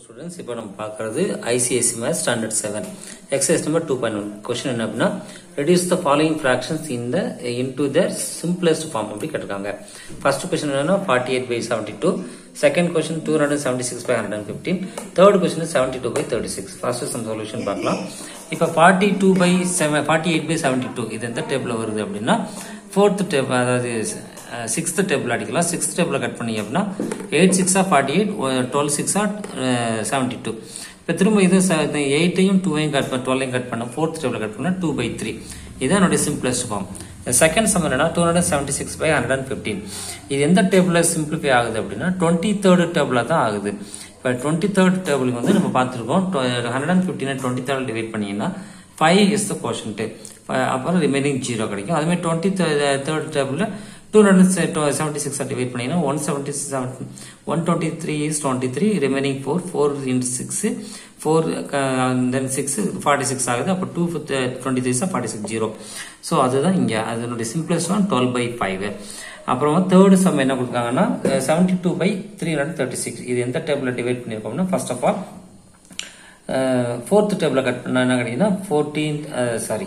students இப்போ நம்ம பார்க்கறது ICSE math standard seven exercise number two point one question என்ன அப்படின்னா reduce the following fractions in the into the simplest form அப்படி கேட்டிருக்காங்க ஃபர்ஸ்ட் கொஸ்டின் என்னன்னா forty eight by seventy two second question two hundred seventy six by hundred fifteen third question seventy two by thirty six first sum solution பார்க்கலாம் இப்போ forty two by seven forty eight by seventy two இது எந்த table வருது அப்படின்னா fourth table அதாவது sixth table அடிக்கலாம் sixth table cut பண்ணி அப்படின்னா எயிட் சிக்ஸா ஃபார்ட்டி எயிட் டுவெல் சிக்ஸா செவன்டி டூ இப்போ திரும்ப இது எயிட்டையும் டூவையும் கட் பண்ண டுவெல்லையும் கட் பண்ண ஃபோர்த் டேபிள் கட் பண்ணால் டூ பை த்ரீ இதுதான் என்னுடைய சிம்பிளஸ்ட் ஃபார்ம் செகண்ட் சம் என்னன்னா two hundred seventy six by hundred and fifteen இது எந்த டேபிளில் சிம்பிளிஃபை ஆகுது அப்படின்னா டுவெண்ட்டி தேர்ட் டேபிளில் தான் ஆகுது இப்போ டுவெண்ட்டி தேர்ட் டேபிளுக்கு வந்து நம்ம பார்த்துருக்கோம் ஹண்ட்ரட் அண்ட் ஃபிஃப்டினை டுவெண்ட்டி தேர்ட் டிவைட் பண்ணீங்கன்னா ஃபைவ் இஸ் த கோஷன்ட்டு அப்புறம் ரிமைனிங் ஜீரோ கிடைக்கும் அதுமாதிரி டுவெண்ட்டி தேர்ட் டேபிளில் two hundred seventy six divide பண்ணீங்கன்னா one seventy seven one twenty three is twenty three remaining four four into six four then six forty six ஆகுது அப்போ two twenty three forty six zero so அதுதான் இங்கே அதனுடைய simplest one twelve by five அப்புறமா third sum என்ன கொடுக்காங்கன்னா seventy two by three hundred thirty six இது எந்த டேபிளில் டிவைட் பண்ணியிருக்கோம்னா ஃபர்ஸ்ட் ஆஃப் ஆல் ஃபோர்த் டேபிளில் கட் பண்ண என்ன கிடைக்குன்னா fourteen sorry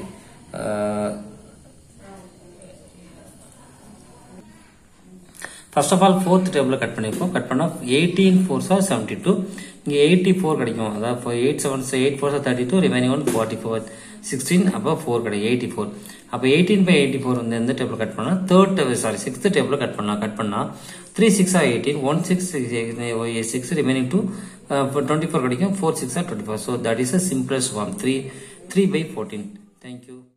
first of all fourth table cut பண்ணியிருக்கோம் கட் பண்ணால் எயிட்டீன் ஃபோர் சார் செவன்டி டூ இங்கே எயிட்டி ஃபோர் கிடைக்கும் அதாவது எயிட் செவன் எயிட் ஃபோர் சார் thirty two remaining one forty four sixteen அப்போ ஃபோர் கிடைக்கும் எயிட்டி ஃபோர் அப்போ எயிட்டீன் பை எயிட்டி ஃபோர் வந்து எந்த டேபிள் கட் பண்ணால் third table sorry sixth table cut பண்ணலாம் கட் பண்ணால் த்ரீ சிக்ஸா eighteen one six six remaining two twenty four கிடைக்கும் ஃபோர் சிக்ஸா twenty four so that is a simplest form three three by fourteen thank you